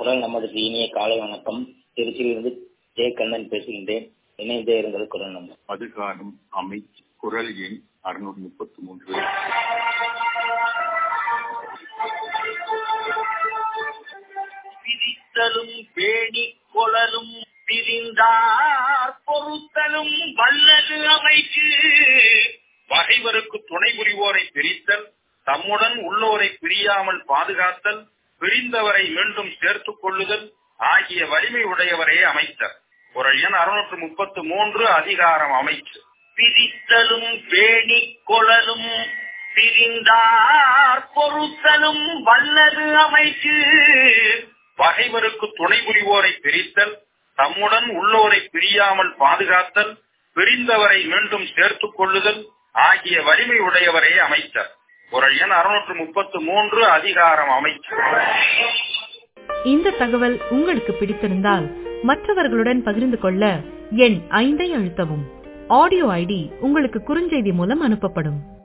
குரல் நமதுக்கு இனிய காலை வணக்கம் திருச்சியிலிருந்து ஜே கண்ணன் பேசுகின்றேன் இணைந்தே இருங்கள் குரல் நம்ம அதிகாரம் அமைச்சு குரல் எண் அறுநூறு முப்பத்தி மூன்று பிரித்தலும் பேணி கொளலும் பிரிந்தார் பொறுத்தலும் வல்லது அமைக்கு பகைவருக்கு துணை புரிவோரை பிரித்தல் தம்முடன் உள்ளோரை பிரியாமல் பாதுகாத்தல் பிரிந்தவரை மீண்டும் சேர்த்துக் கொள்ளுதல் ஆகிய வலிமை உடையவரே அமைத்தர் குரல் எண் அறுநூற்று முப்பத்து மூன்று அதிகாரம் அமைச்சு பிரித்தலும் பேணி கொளலும் பிரிந்தார் பொறுத்தலும் வல்லது அமைச்சு பகைவருக்கு துணை புரிவோரை பிரித்தல் தம்முடன் உள்ளோரை பிரியாமல் பாதுகாத்தல் பிரிந்தவரை மீண்டும் சேர்த்துக் கொள்ளுதல் ஆகிய வலிமை உடையவரே அமைச்சர் குரல் எண் அறுநூற்று முப்பத்து மூன்று அதிகாரம் அமைச்சர் இந்த தகவல் உங்களுக்கு பிடித்திருந்தால் மற்றவர்களுடன் பகிர்ந்து கொள்ள எண் ஐந்தை அழுத்தவும் ஆடியோ ஐடி உங்களுக்கு குறுஞ்செய்தி மூலம் அனுப்பப்படும்